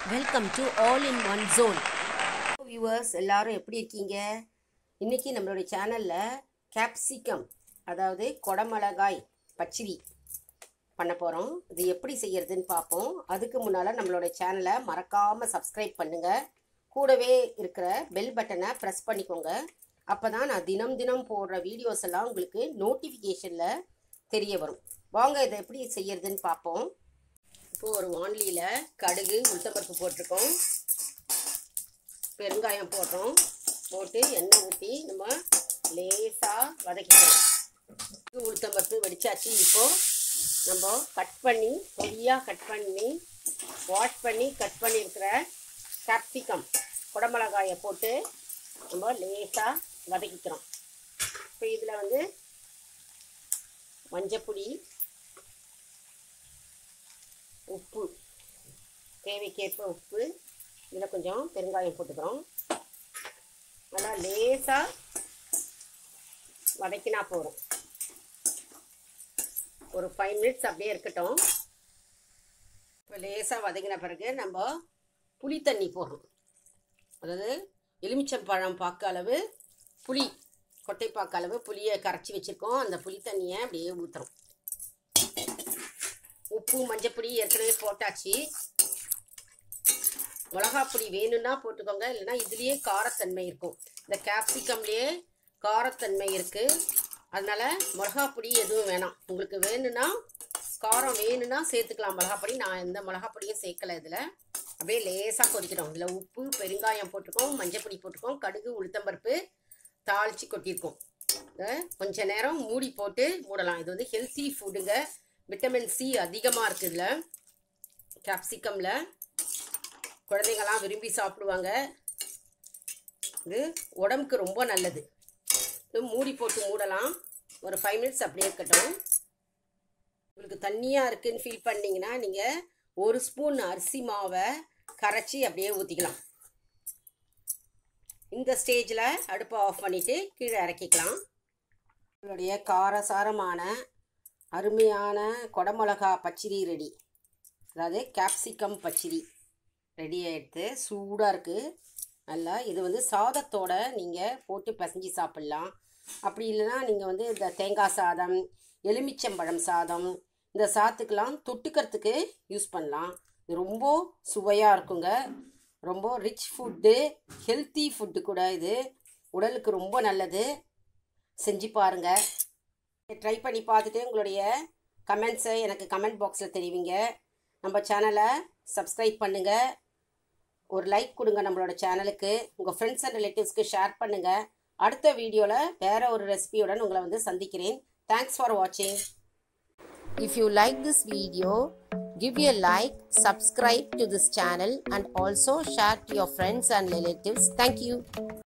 Welcome to all in one zone viewers எல்லாரும் எப்படி இருக்கீங்க இன்னைக்கு நம்மளுடைய சேனலில் கேப்சிகம் அதாவது கொடமிளகாய் பச்சடி பண்ண போகிறோம் இது எப்படி செய்யறதுன்னு பார்ப்போம் அதுக்கு முன்னால் நம்மளோட சேனலை மறக்காமல் சப்ஸ்கிரைப் பண்ணுங்கள் கூடவே இருக்கிற பெல் பட்டனை ப்ரெஸ் பண்ணிக்கோங்க அப்போ தான் நான் தினம் தினம் போடுற வீடியோஸ் எல்லாம் உங்களுக்கு நோட்டிஃபிகேஷனில் தெரிய வரும் வாங்க இதை எப்படி செய்யறதுன்னு பார்ப்போம் இப்போ ஒரு வான்லியில் கடுகு உளுத்தப்பருப்பு போட்டிருக்கோம் பெருங்காயம் போடுறோம் போட்டு எண்ணெய் ஊற்றி நம்ம லேசாக வதக்கிக்கிறோம் கடுகு உளுத்தம்பருப்பு வெடிச்சாச்சு இப்போது நம்ம கட் பண்ணி பொடியாக கட் பண்ணி வாஷ் பண்ணி கட் பண்ணியிருக்கிற கேப்சிகம் குடமிளகாயை போட்டு நம்ம லேசாக வதக்கிக்கிறோம் இப்போ இதில் வந்து மஞ்சப்பொடி உப்பு தேவைக்கேற்ப உப்பு இதில் கொஞ்சம் பெருங்காயம் போட்டுக்கிறோம் நல்லா லேசாக வதக்கினா போகிறோம் ஒரு ஃபைவ் மினிட்ஸ் அப்படியே இருக்கட்டும் இப்போ லேசாக வதக்கின பிறகு நம்ம புளி தண்ணி போடுறோம் அதாவது எலுமிச்சம்பழம் பாக்கு அளவு புளி கொட்டைப்பாக்கு அளவு புளியை கரைச்சி வச்சுருக்கோம் அந்த புளி தண்ணியை அப்படியே ஊற்றுறோம் உப்பு மஞ்சப்பொடி ஏற்கனவே போட்டாச்சு மிளகாப்பொடி வேணும்னா போட்டுக்கோங்க இல்லைன்னா இதுலேயே காரத்தன்மை இருக்கும் இந்த கேப்சிகம்லேயே காரத்தன்மை இருக்குது அதனால் மிளகாப்பொடி எதுவும் வேணாம் உங்களுக்கு வேணும்னா காரம் வேணும்னா சேர்த்துக்கலாம் மிளகாப்பொடி நான் எந்த மிளகாப்பொடியும் சேர்க்கலை இதில் அப்படியே லேசாக கொதிக்கிறோம் இதில் உப்பு பெருங்காயம் போட்டிருக்கோம் மஞ்சப்பொடி போட்டிருக்கோம் கடுகு உளுத்தம்பருப்பு தாளித்து கொட்டியிருக்கோம் கொஞ்ச நேரம் மூடி போட்டு மூடலாம் இது வந்து ஹெல்த்தி ஃபுட்டுங்க விட்டமின் சி அதிகமாக இருக்குது இதில் கேப்சிகமில் குழந்தைங்கள்லாம் விரும்பி சாப்பிடுவாங்க இது உடம்புக்கு ரொம்ப நல்லது இது மூடி போட்டு மூடலாம் ஒரு ஃபைவ் மினிட்ஸ் அப்படியே இருக்கட்டும் உங்களுக்கு தண்ணியாக இருக்குதுன்னு ஃபீல் பண்ணிங்கன்னா நீங்கள் ஒரு ஸ்பூன் அரிசி மாவை கரைச்சி அப்படியே ஊற்றிக்கலாம் இந்த ஸ்டேஜில் அடுப்பை ஆஃப் பண்ணிவிட்டு கீழே இறக்கிக்கலாம் உங்களுடைய காரசாரமான அருமையான கொடமிளகா பச்சடி ரெடி அதாவது கேப்சிகம் பச்சடி ரெடி ஆகிடுது சூடாக இருக்குது நல்லா இது வந்து சாதத்தோட நீங்கள் போட்டு பிசைஞ்சு சாப்பிட்லாம் அப்படி இல்லைன்னா நீங்கள் வந்து இந்த தேங்காய் சாதம் எலுமிச்சம்பழம் சாதம் இந்த சாத்துக்கெலாம் தொட்டுக்கிறதுக்கு யூஸ் பண்ணலாம் இது ரொம்ப சுவையாக இருக்குங்க ரொம்ப ரிச் ஃபுட்டு ஹெல்த்தி ஃபுட்டு கூட இது உடலுக்கு ரொம்ப நல்லது செஞ்சு பாருங்கள் ட்ரை பண்ணி பார்த்துட்டு உங்களுடைய கமெண்ட்ஸை எனக்கு கமெண்ட் பாக்ஸில் தெரிவிங்க நம்ம சேனலை சப்ஸ்கிரைப் பண்ணுங்கள் ஒரு லைக் கொடுங்க நம்மளோட சேனலுக்கு உங்கள் ஃப்ரெண்ட்ஸ் அண்ட் ரிலேட்டிவ்ஸ்க்கு ஷேர் பண்ணுங்கள் அடுத்த வீடியோவில் வேறு ஒரு ரெசிபியுடன் உங்களை வந்து சந்திக்கிறேன் தேங்க்ஸ் ஃபார் வாட்சிங் If you like this video, give a like, subscribe to this channel and also share to your friends and relatives. Thank you.